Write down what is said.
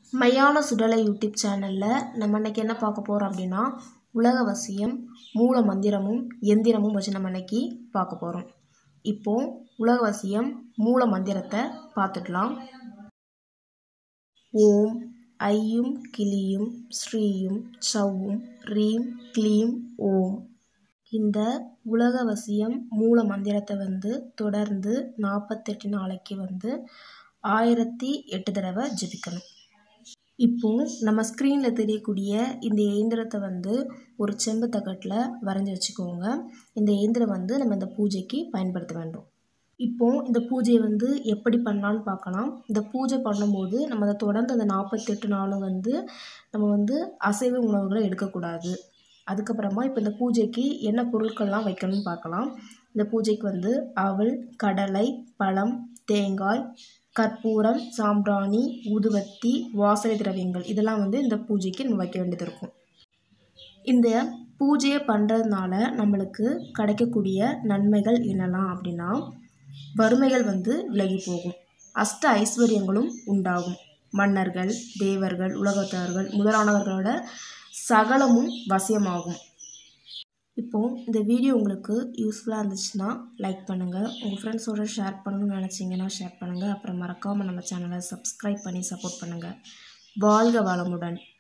மையான சுடலை YouTube சேனலில் நம்ம இன்னைக்கு என்ன பார்க்க போகிறோம் அப்படின்னா உலக வசியம் மூல மந்திரமும் எந்திரமும் வச்சு நம்ம இன்னைக்கு பார்க்க போகிறோம் இப்போது உலக வசியம் மூல மந்திரத்தை பார்த்துக்கலாம் ஓம் ஐயும் கிளியும் ஸ்ரீயும் சவ்வும் ரீம் க்ளீம் ஓம் இந்த உலக வசியம் மூல மந்திரத்தை வந்து தொடர்ந்து நாற்பத்தெட்டு நாளைக்கு வந்து ஆயிரத்தி எட்டு தடவை ஜெபிக்கணும் இப்போது நம்ம ஸ்க்ரீனில் தெரியக்கூடிய இந்த இயந்திரத்தை வந்து ஒரு செம்பு தகட்டில் வரைஞ்சி வச்சுக்கோங்க இந்த இயந்திரம் வந்து நம்ம இந்த பூஜைக்கு பயன்படுத்த வேண்டும் இப்போது இந்த பூஜையை வந்து எப்படி பண்ணலான்னு பார்க்கலாம் இந்த பூஜை பண்ணும்போது நம்ம அதை தொடர்ந்து அந்த நாற்பத்தெட்டு நாளும் வந்து நம்ம வந்து அசைவ உணவுகளை எடுக்கக்கூடாது அதுக்கப்புறமா இப்போ இந்த பூஜைக்கு என்ன பொருட்கள்லாம் வைக்கணும்னு பார்க்கலாம் இந்த பூஜைக்கு வந்து அவல் கடலை பழம் தேங்காய் கற்பூரம் சாம்பிராணி ஊதுவத்தி வாசனை திரவியங்கள் இதெல்லாம் வந்து இந்த பூஜைக்கு நம்ம வைக்க வேண்டியது இருக்கும் இந்த பூஜையை பண்ணுறதுனால நம்மளுக்கு கிடைக்கக்கூடிய நன்மைகள் என்னெல்லாம் அப்படின்னா வறுமைகள் வந்து விலகி போகும் அஷ்ட ஐஸ்வர்யங்களும் உண்டாகும் மன்னர்கள் தேவர்கள் உலகத்தவர்கள் முதலானவர்களோட சகலமும் வசியமாகும் இப்போது இந்த வீடியோ உங்களுக்கு யூஸ்ஃபுல்லாக இருந்துச்சுன்னா லைக் பண்ணுங்கள் உங்கள் ஃப்ரெண்ட்ஸோட ஷேர் பண்ணணும்னு நினச்சிங்கன்னா ஷேர் பண்ணுங்கள் அப்புறம் மறக்காமல் நம்ம சேனலை சப்ஸ்கிரைப் பண்ணி சப்போர்ட் பண்ணுங்கள் வாழ்க வளமுடன்